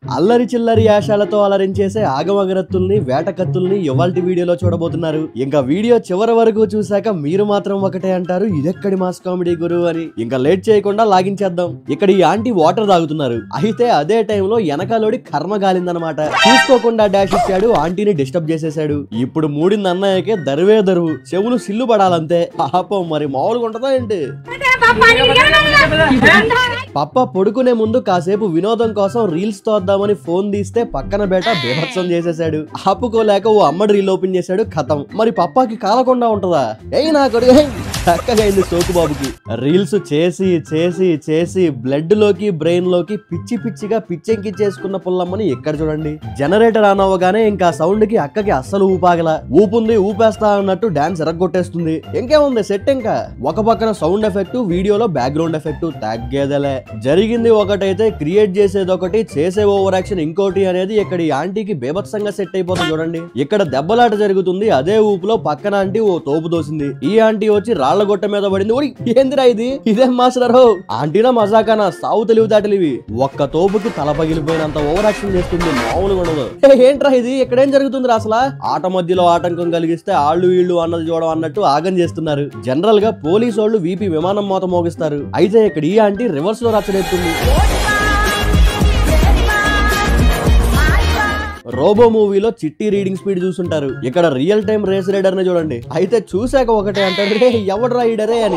అల్లరి చిల్లరి యాషాలతో అలరించేసే ఆగమగరత్తుల్ని వేటకత్తుల్ని ఇవాల్టి వీడియోలో చూడబోతున్నారు ఇంకా వీడియో చివరి వరకు చూశాక మీరు మాత్రం ఒకటే అంటారు ఇదెక్కడి మాస్ కామెడీ గురు అని ఇంకా లేట్ చేయకుండా లాగించేద్దాం ఇక్కడ ఈ ఆంటీ వాటర్ తాగుతున్నారు అయితే అదే టైంలో వెనకాలోడి కర్మ గాలిందనమాట చూసుకోకుండా డాష్ ఇచ్చాడు ఆంటీని డిస్టర్బ్ చేసేశాడు ఇప్పుడు మూడింది అన్నయ్యకే దరువే దరువు చెవులు సిల్లు పడాలంతే పాపం మరి మామూలుగా ఉంటుందా ఏంటి పప్ప పడుకునే ముందు కాసేపు వినోదం కోసం రీల్స్ తోద్దామని ఫోన్ తీస్తే పక్కన బేట బీభత్సం చేసేశాడు ఆపుకోలేక ఓ అమ్మడి రీల్ ఓపెన్ చేశాడు ఖతం మరి పప్పాకి కాలకుండా ఉంటదా ఏయ్ నా కొడుకు ఏయ్! చక్కగా అయింది సోకు బాబుకి రీల్స్ చేసి చేసి చేసి బ్లడ్ లోకి బ్రెయిన్ లోకి పిచ్చి పిచ్చిగా పిచ్చెంకి చేసుకున్న పుల్లమ్మని ఎక్కడ చూడండి జనరేటర్ ఆన్ అవ్వగానే ఇంకా సౌండ్ కి అక్కకి అస్సలు ఊపాగల ఊపుంది ఊపేస్తా అన్నట్టు డాన్స్ ఎరగొట్టేస్తుంది ఇంకేముంది సెట్ ఇంకా ఒక పక్కన సౌండ్ ఎఫెక్ట్ వీడియోలో బ్యాక్గ్రౌండ్ ఎఫెక్ట్ తగ్గేదలే జరిగింది ఒకటైతే క్రియేట్ చేసేది ఒకటి చేసే ఓవర్ యాక్షన్ ఇంకోటి అనేది ఇక్కడ ఈ ఆంటీకి బేభత్సంగా సెట్ అయిపోతుంది చూడండి ఇక్కడ దెబ్బలాట జరుగుతుంది అదే ఊపులో పక్కన ఆంటీ ఓ తోపు దోసింది ఈ ఆంటీ వచ్చి రాళ్ల గొట్ట మీద పడింది ఓడి ఏందిరా ఇది ఇదేం మాస్టర్ ఆంటీనా మజాకానా సావు తెలివితేటలు ఇవి ఒక్క తోపుకి తల పగిలిపోయినంత ఓవర్ యాక్షన్ చేస్తుంది మామూలుగా ఉండదు ఏ, ఏంట్రా ఇది ఇక్కడేం జరుగుతుంది అసలు ఆట మధ్యలో ఆటంకం కలిగిస్తే ఆళ్ళు వీళ్ళు అన్నది చూడడం అన్నట్టు ఆగం చేస్తున్నారు జనరల్ గా పోలీసు వాళ్ళు వీపీ విమానం మోత మోగిస్తారు అయితే ఇక్కడ ఈ ఆంటీ రివర్స్ లో రచ్చనెత్తుంది రోబో మూవీలో చిట్టి రీడింగ్ స్పీడ్ చూసుంటారు ఇక్కడ రియల్ టైం రేస్ రైడర్ ని చూడండి అయితే చూశాక ఒకటే అంటాడు రే ఎవడు రైడరే అని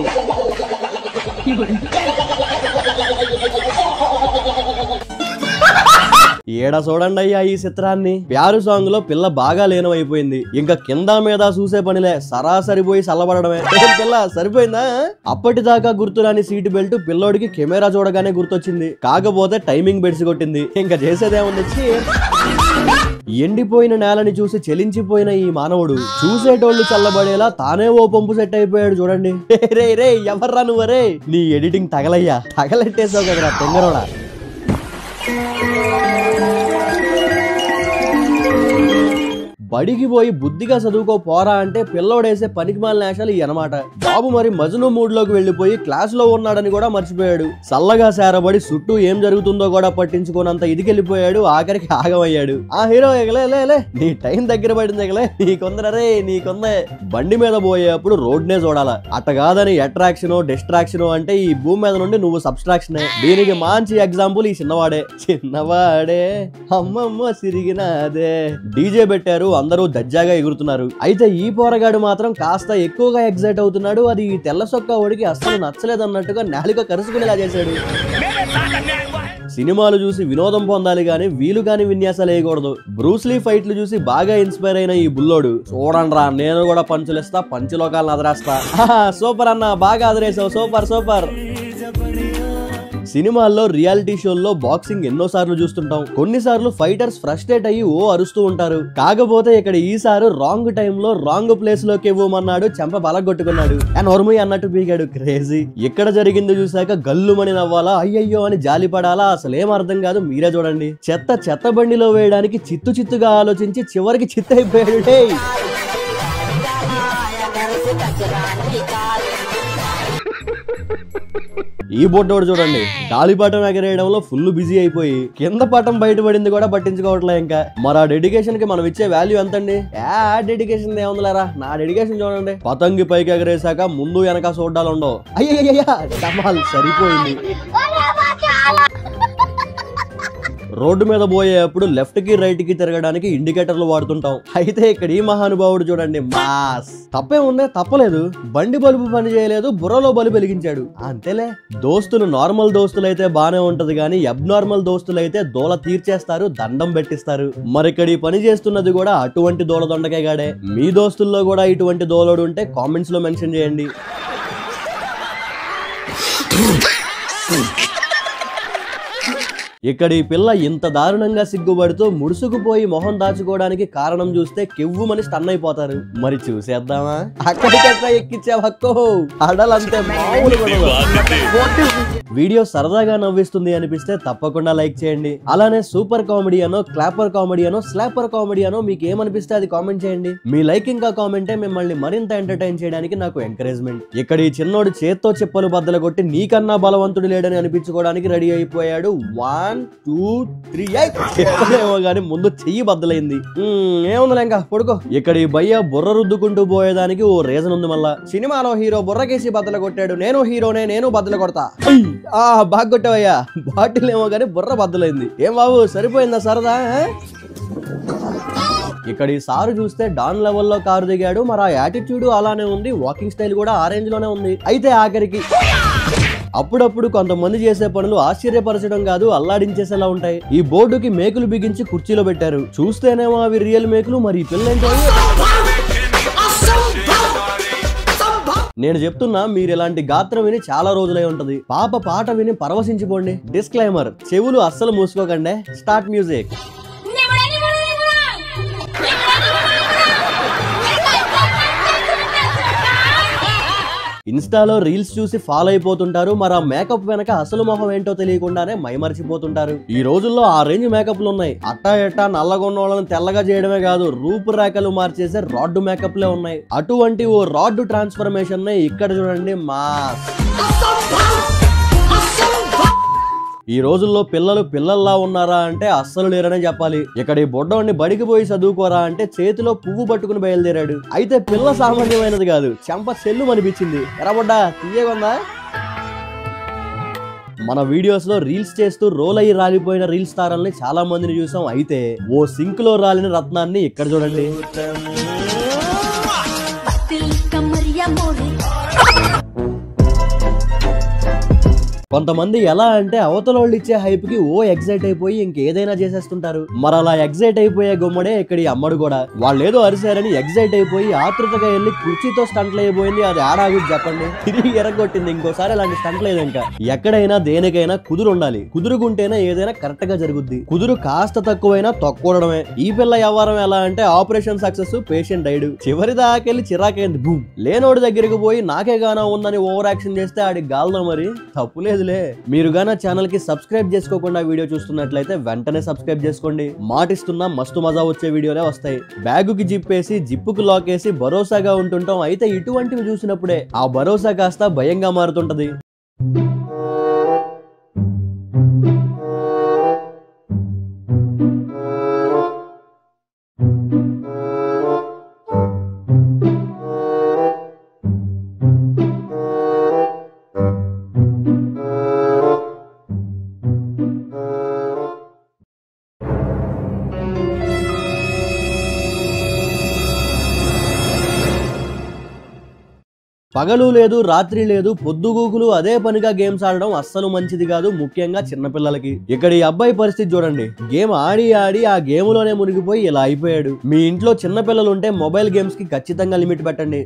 ఏడ చూడండి అయ్యా ఈ చిత్రాన్ని ప్యారు సాంగ్ లో పిల్ల బాగా లీనమైపోయింది ఇంకా కింద మీద చూసే పనిలే సరాసరి పోయి చల్లబడమే ఏం పిల్ల సరిపోయిందా అప్పటిదాకా గుర్తురాని సీటు బెల్ట్ పిల్లోడికి కెమెరా చూడగానే గుర్తొచ్చింది కాకపోతే టైమింగ్ బెడ్స్ కొట్టింది ఇంకా చేసేదేముంది ఛీ. ఎండిపోయిన నేలని చూసి చెలించిపోయిన ఈ మానవుడు చూసేటోళ్ళు చల్లబడేలా తానే ఓ పంపు సెట్ అయిపోయాడు చూడండి రే, రే రే ఎవర్రా నువ్వరే నీ ఎడిటింగ్ తగలయ్యా తగలెట్టేసావు కదరా తెంగరోడా బడికి పోయి బుద్ధిగా చదువుకో పోరా అంటే పిల్లోడేసే పనికి మాలిన నేషాలు ఈ అనమాట బాబు మరి మజను మూడ్ లోకి వెళ్లిపోయి క్లాస్ లో ఉన్నాడని కూడా మర్చిపోయాడు చల్లగా సేరబడి చుట్టూ ఏం జరుగుతుందో కూడా పట్టించుకోనంత ఇదికెళ్ళిపోయాడు ఆఖరికి ఆగమయ్యాడు ఆ హీరో ఎగలే లే లే నీ టైం దగ్గర పడింది ఎగలే నీకొందరే నీకొందే బండి మీద పోయేప్పుడు రోడ్నే చూడాలా అట్ట కాదని అట్రాక్షన్ డిస్ట్రాక్షన్ అంటే ఈ భూమి మీద నుండి నువ్వు సబ్స్ట్రాక్షన్ దీనికి మంచి ఎగ్జాంపుల్ ఈ చిన్నవాడే చిన్నవాడే అమ్మమ్మ సిరిగినాదే డీజే పెట్టారు అందరూ దజ్జాగా ఎగురుతున్నారు అయితే ఈ పోరగాడు మాత్రం కాస్త ఎక్కువగా ఎగ్జైట్ అవుతున్నాడు అది ఈ తెల్ల సొక్క ఒడికి అస్సలు నచ్చలేదన్నట్టుగా నాలుక కరుసుకునేలా చేశాడు సినిమాలు చూసి వినోదం పొందాలి గాని వీలు గాని విన్యాసాలు వేయకూడదు బ్రూస్లీ ఫైట్లు చూసి బాగా ఇన్స్పైర్ అయిన ఈ బుల్లోడు చూడండి రా నేను కూడా పంచులిస్తా పంచులోకాలను అదరేస్తా ఆహా, సూపర్ అన్న బాగా అదరేసావు సూపర్ సూపర్ సినిమాల్లో రియాలిటీ షోల్లో బాక్సింగ్ ఎన్నో సార్లు చూస్తుంటాం కొన్నిసార్లు ఫైటర్స్ ఫ్రస్ట్రేట్ అయ్యి ఓ అరుస్తూ ఉంటారు కాకపోతే ఇక్కడ ఈసారి రాంగ్ టైంలో రాంగ్ ప్లేస్ లోకి ఇవ్వమన్నాడు చెంప బలగొట్టుకున్నాడు అండ్ హొర్ముయ్ అన్నట్టు పీకాడు క్రేజీ ఎక్కడ జరిగిందో చూసాక గల్లుమని నవ్వాలా అయ్యయ్యో అని జాలి పడాలా అసలు ఏం అర్థం కాదు మీరే చూడండి చెత్త చెత్త బండిలో వేయడానికి చిత్తు చిత్తుగా ఆలోచించి చివరికి చిత్తైపోయాడు డే ఈ బొట్టోడు చూడండి గాలిపటం ఎగరేయడంలో ఫుల్ బిజీ అయిపోయి కింద పటం బయటపడింది కూడా పట్టించుకోవట్లే ఇంకా మరి ఆ డెడికేషన్ కి మనం ఇచ్చే వాల్యూ ఎంతండి ఆ డెడికేషన్ ఏముందిలేరా నా డెడికేషన్ చూడండి పతంగి పైకి ఎగరేసాక ముందు వెనక చూడ్డాలు ఉండవు అయ్యయ్యా డమాల్ సరిపోయింది రోడ్డు మీద పోయేటప్పుడు లెఫ్ట్ కి రైట్ కి తిరగడానికి ఇండికేటర్లు వాడుతుంటాం అయితే ఇక్కడ ఈ మహానుభావుడు చూడండి మాస్ తప్పే ఉందే తప్పలేదు బండి బలుపు పని చేయలేదు బుర్రలో బలుపు వెలిగించాడు అంతేలే దోస్తులు నార్మల్ దోస్తులు అయితే బానే ఉంటది కానీ అబ్నార్మల్ దోస్తులు అయితే దోల తీర్చేస్తారు దండం పెట్టిస్తారు మరి ఇక్కడ ఈ పని చేస్తున్నది కూడా అటువంటి దోల దొండకే గాడే మీ దోస్తుల్లో కూడా ఇటువంటి దోలోడు ఉంటే కామెంట్స్ లో మెన్షన్ చేయండి ఇక్కడ ఈ పిల్ల ఇంత దారుణంగా సిగ్గుపడుతూ ముడుసుకుపోయి మొహం దాచుకోవడానికి కారణం చూస్తే కెవ్వుమని స్టన్ అయిపోతారు మరి చూసేద్దామా అక్కడికట్లా ఎక్కించావు హక్కో అడలంతే మామూలు గొడవ. వీడియో సరదాగా నవ్విస్తుంది అనిపిస్తే తప్పకుండా లైక్ చేయండి అలానే సూపర్ కామెడీ అనో క్లాపర్ కామెడీ అనో స్లాపర్ కామెడీ అనో మీకు ఏమనిపిస్తే అది కామెంట్ చేయండి మీ లైక్ ఇంకా కామెంటే మిమ్మల్ని మరింత ఎంటర్టైన్ చేయడానికి నాకు ఎంకరేజ్మెంట్ ఇక్కడ ఈ చిన్నోడు చేత్తో చెప్పులు బద్దలు కొట్టి నీకన్నా బలవంతుడు లేడని అనిపించుకోవడానికి రెడీ అయిపోయాడు వన్ టూ త్రీ చెప్పలేమో గానీ ముందు చెయ్యి బద్దలైంది మ్మ్, ఏముందిలే ఇంకా పడుకో ఇక్కడ ఈ భయ్య బుర్ర రుద్దుకుంటూ పోయేదానికి ఓ రీజన్ ఉంది మళ్ళా సినిమాలో హీరో బుర్రకేసి బద్దలు కొట్టాడు నేను హీరోనే నేను బద్దలు కొడతా ఐ! ఆ బాగా కొట్టావయ్యా బాటిల్ ఏమో గానీ బుర్ర బద్దలైంది ఏం బాబు సరిపోయిందా సరదా ఆ? ఇక్కడ ఈ సారు చూస్తే డాన్ లెవెల్లో కారు దిగాడు మరి ఆ యాటిట్యూడ్ అలానే ఉంది వాకింగ్ స్టైల్ కూడా ఆ రేంజ్ లోనే ఉంది అయితే ఆఖరికి అప్పుడప్పుడు కొంతమంది చేసే పనులు ఆశ్చర్యపరచడం కాదు అల్లాడించేసేలా ఉంటాయి ఈ బోర్డుకి మేకులు బిగించి కుర్చీలో పెట్టారు చూస్తేనేమో అవి రియల్ మేకులు మరి ఈ పిల్ల ఏంటో నేను చెప్తున్నా మీరు ఇలాంటి గాత్రం విని చాలా రోజులై ఉంటది పాప పాట విని పరవశించిపోండి డిస్క్లైమర్ చెవులు అస్సలు మూసుకోకండి స్టార్ట్ మ్యూజిక్ నిమ్మడ నిమ్మడ నిమ్మడ ఇన్స్టాలో రీల్స్ చూసి ఫాలో అయిపోతుంటారు మరి ఆ మేకప్ వెనక అసలు మొహం ఏంటో తెలియకుండానే మైమరిచిపోతుంటారు ఈ రోజుల్లో ఆ రేంజ్ మేకప్లు ఉన్నాయి అట్టా ఎట్టా నల్లగొన్న వాళ్ళని తెల్లగా చేయడమే కాదు రూపురేఖలు మార్చేసే రాడ్ మేకప్లే ఉన్నాయి అటువంటి ఓ రాడ్ ట్రాన్స్ఫర్మేషన్ ఇక్కడ చూడండి మాస్ ఈ రోజుల్లో పిల్లలు పిల్లల్లా ఉన్నారా అంటే అస్సలు లేరనే చెప్పాలి ఇక్కడ ఈ బొడ్డోడిని బడికి పోయి చదువుకోరా అంటే చేతిలో పువ్వు పట్టుకుని బయలుదేరాడు అయితే పిల్ల సామాన్యమైనది కాదు చెంప సెల్లు అనిపించింది ఎరబొడ్డా తీయగొందా మన వీడియోస్ లో రీల్స్ చేస్తూ రోల్ అయ్యి రాలిపోయిన రీల్స్ తారల్ని చాలా మందిని చూసాం అయితే ఓ సింక్ లో రాలిన రత్నాన్ని ఇక్కడ చూడండి दिल कमरिया मोरे కొంతమంది ఎలా అంటే అవతల వాళ్ళు ఇచ్చే హైప్ కి ఓ ఎగ్జైట్ అయిపోయి ఇంకేదైనా చేసేస్తుంటారు మరి అలా ఎగ్జైట్ అయిపోయే గుమ్మడే ఇక్కడ ఈ అమ్మడు కూడా వాళ్ళు ఏదో అరిశారని ఎగ్జైట్ అయిపోయి ఆతృతగా వెళ్ళి కుర్చీతో స్టంట్లు అయిపోయింది అది ఆడాగుద్ది చెప్పండి తిరిగి ఎరగొట్టింది ఇంకోసారి అలాంటి స్టంట్ లేదు ఇంకా ఎక్కడైనా దేనికైనా కుదురు ఉండాలి కుదురుగుంటేనే ఏదైనా కరెక్ట్ గా జరుగుద్ది కుదురు కాస్త తక్కువైనా తొక్కడమే ఈ పిల్ల వ్యవహారం ఎలా అంటే ఆపరేషన్ సక్సెస్ పేషెంట్ డైడ్ చివరి దాకెళ్ళి చిరాకైంది బూమ్ లేనోడి దగ్గరికి పోయి నాకే గానా ఉందని ఓవర్ యాక్షన్ చేస్తే ఆడికి గాల్దా మరి తప్పులేదులే మీరు గానా ఛానల్ కి సబ్స్క్రైబ్ చేసుకోకుండా వీడియో చూస్తున్నట్లయితే వెంటనే సబ్స్క్రైబ్ చేసుకోండి మాటిస్తున్నా మస్తు మజా వచ్చే వీడియోలే వస్తాయి బ్యాగుకి జిప్పేసి జిప్పుకు లాక్ వేసి భరోసాగా ఉంటుంటాం అయితే ఇటువంటివి చూసినప్పుడే ఆ భరోసా కాస్త భయంగా మారుతుంటది పగలు లేదు రాత్రి లేదు పొద్దుగూకులు అదే పనిగా గేమ్స్ ఆడడం అస్సలు మంచిది కాదు ముఖ్యంగా చిన్నపిల్లలకి ఇక్కడ ఈ అబ్బాయి పరిస్థితి చూడండి గేమ్ ఆడి ఆడి ఆ గేమ్ లోనే మునిగిపోయి ఇలా అయిపోయాడు మీ ఇంట్లో చిన్నపిల్లలు ఉంటే మొబైల్ గేమ్స్ కి ఖచ్చితంగా లిమిట్ పెట్టండి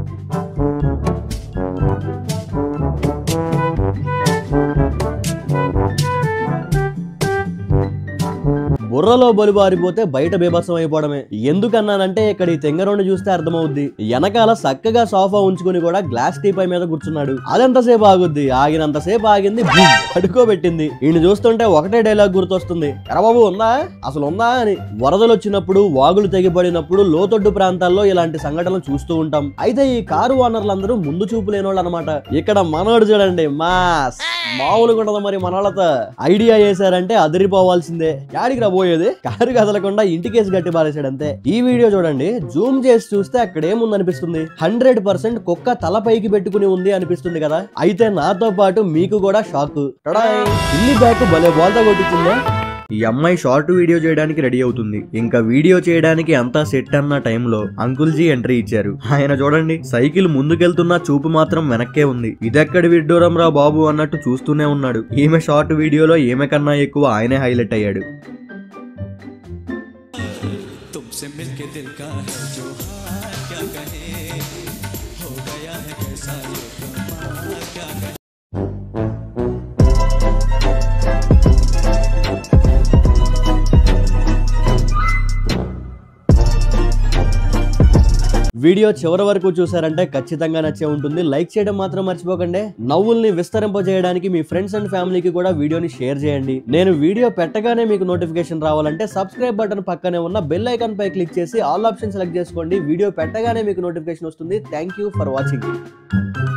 బుర్రలో బలి బారిపోతే బయట బీభత్సం అయిపోవడమే ఎందుకన్నానంటే ఇక్కడ ఈ తెంగరోని చూస్తే అర్థమవుద్ది వెనకాల చక్కగా సోఫా ఉంచుకుని కూడా గ్లాస్ టీ పై మీద కూర్చున్నాడు అదెంతసేపు ఆగుద్ది ఆగినంతసేపు ఆగింది బుమ్, పడుకోబెట్టింది ఈయన చూస్తుంటే ఒకటే డైలాగ్ గుర్తొస్తుంది ఎరబాబు ఉందా అసలు ఉందా అని వరదలు వచ్చినప్పుడు వాగులు తెగిపడినప్పుడు లోతొడ్డు ప్రాంతాల్లో ఇలాంటి సంఘటనలు చూస్తూ ఉంటాం అయితే ఈ కారు ఓనర్లందరూ ముందు చూపు లేనోళ్ళు అనమాట ఇక్కడ మనోడు చూడండి మాస్ మామూలుగా ఉండదు మరి మనోళ్ళతో ఐడియా చేశారంటే అదిరిపోవాల్సిందే యాడికి రా పోయేది కారు కదలకుండా ఇంటికేసి గట్టి పారేశాడు అంతే ఈ వీడియో చూడండి జూమ్ చేసి చూస్తే అక్కడ ఏముంది అనిపిస్తుంది హండ్రెడ్ పర్సెంట్ కుక్క తల పైకి పెట్టుకుని ఉంది అనిపిస్తుంది కదా అయితే నాతో పాటు మీకు కూడా షాక్ టడాయ్! ఇల్లి బ్యాక్ భలే బోల్తా కొట్టించిందే ఈ అమ్మాయి షార్ట్ వీడియో చేయడానికి రెడీ అవుతుంది ఇంకా వీడియో చేయడానికి అంతా సెట్ అన్న టైంలో అంకుల్ జీ ఎంట్రీ ఇచ్చారు ఆయన చూడండి సైకిల్ ముందుకెళ్తున్నా చూపు మాత్రం వెనక్కే ఉంది ఇదెక్కడి విడ్డూరం రా బాబు అన్నట్టు చూస్తూనే ఉన్నాడు ఈమె షార్ట్ వీడియోలో ఈమె కన్నా ఎక్కువ ఆయనే హైలైట్ అయ్యాడు तुमसे मिलके दिल का है जो हाल क्या कहे हो गया है कैसा ये कमाल क्या कहे వీడియో చివరి వరకు చూసారంటే ఖచ్చితంగా నచ్చే ఉంటుంది లైక్ చేయడం మాత్రం మర్చిపోకండి నవ్వుల్ని విస్తరింపజేయడానికి మీ ఫ్రెండ్స్ అండ్ ఫ్యామిలీకి కూడా వీడియోని షేర్ చేయండి నేను వీడియో పెట్టగానే మీకు నోటిఫికేషన్ రావాలంటే సబ్స్క్రైబ్ బటన్ పక్కనే ఉన్న బెల్ ఐకాన్ పై క్లిక్ చేసి ఆల్ ఆప్షన్ సెలెక్ట్ చేసుకోండి వీడియో పెట్టగానే మీకు నోటిఫికేషన్ వస్తుంది థ్యాంక్ యూ ఫర్ వాచింగ్